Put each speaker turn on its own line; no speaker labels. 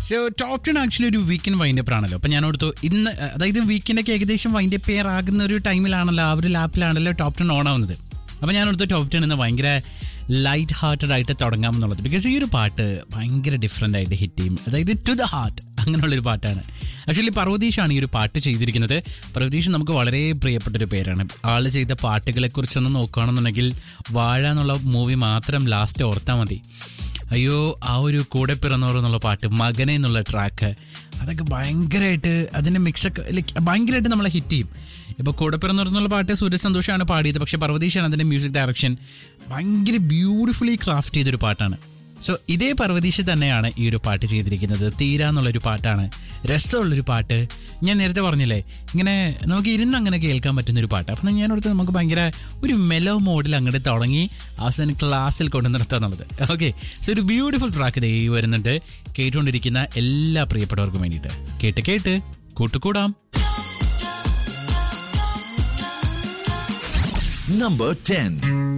So top ten actually ഒരു weekend wind up ആണല്ലോ അപ്പൊ ഞാൻ ഓർത്തു ഇന്ന് അതായത് വീക്കെൻഡൊക്കെ ഏകദേശം വൈൻഡപ്പ് പെയർ ആകുന്ന ഒരു ടൈമിലാണല്ലോ ആ ഒരു ലാപ്പിലാണല്ലോ ടോപ്പ് ടെൻ ഓൺ ആവുന്നത് അപ്പൊ ഞാൻ ഓർത്തു ടോപ്പ് ടെൻ ഇന്ന് ഭയങ്കര ലൈറ്റ് ഹാർട്ടഡ് ആയിട്ട് തുടങ്ങാം എന്നുള്ളത് ബിക്കോസ് ഈ ഒരു പാട്ട് ഭയങ്കര ഡിഫറെൻ്റ് ആയിട്ട് ഹിറ്റ് ചെയ്യും അതായത് ടു ദ ഹാർട്ട് അങ്ങനെയുള്ളൊരു പാട്ടാണ് ആക്ച്വലി പർവതീഷാണ് ഈ ഒരു പാട്ട് ചെയ്തിരിക്കുന്നത് പർവതീഷ് നമുക്ക് വളരെ പ്രിയപ്പെട്ട ഒരു പേരാണ് ആള് ചെയ്ത പാട്ടുകളെ കുറിച്ചൊന്ന് നോക്കുകയാണെന്നുണ്ടെങ്കിൽ വാഴ എന്നുള്ള മൂവി മാത്രം ലാസ്റ്റ് ഓർത്താൽ മതി അയ്യോ ആ ഒരു കൂടെ പിറന്നോർ എന്നുള്ള പാട്ട് മകനെ എന്നുള്ള ട്രാക്ക് അതൊക്കെ ഭയങ്കരമായിട്ട് അതിൻ്റെ മിക്സൊക്കെ ലൈക്ക് ഭയങ്കരമായിട്ട് നമ്മളെ ഹിറ്റ് ചെയ്യും ഇപ്പോൾ കൂടെ പിറന്നോർ എന്നുള്ള പാട്ട് സൂര്യ സന്തോഷമാണ് പാടിയത് പക്ഷേ പർവതീഷാണ് അതിൻ്റെ മ്യൂസിക് ഡയറക്ഷൻ ഭയങ്കര ബ്യൂട്ടിഫുള്ളി ക്രാഫ്റ്റ് ചെയ്തൊരു പാട്ടാണ് സോ ഇതേ പർവതീഷ് തന്നെയാണ് ഈ ഒരു പാട്ട് ചെയ്തിരിക്കുന്നത് തീര എന്നുള്ളൊരു പാട്ടാണ് രസമുള്ളൊരു പാട്ട് ഞാൻ നേരത്തെ പറഞ്ഞില്ലേ ഇങ്ങനെ നമുക്ക് ഇരുന്ന് അങ്ങനെ കേൾക്കാൻ പറ്റുന്ന ഒരു പാട്ട് അപ്പം ഞാൻ ഓർത്ത് നമുക്ക് ഭയങ്കര ഒരു മെലോ മോഡിൽ അങ്ങോട്ട് തുടങ്ങി അവസാനം ക്ലാസ്സിൽ കൊണ്ട് നിർത്തുക എന്നുള്ളത് ഓക്കെ സോ ഒരു ബ്യൂട്ടിഫുൾ ട്രാക്ക് ദേ വരുന്നുണ്ട് കേട്ടുകൊണ്ടിരിക്കുന്ന എല്ലാ പ്രിയപ്പെട്ടവർക്കും വേണ്ടിയിട്ട് കേട്ട് കേട്ട് കൂട്ടുകൂടാം
Number 10.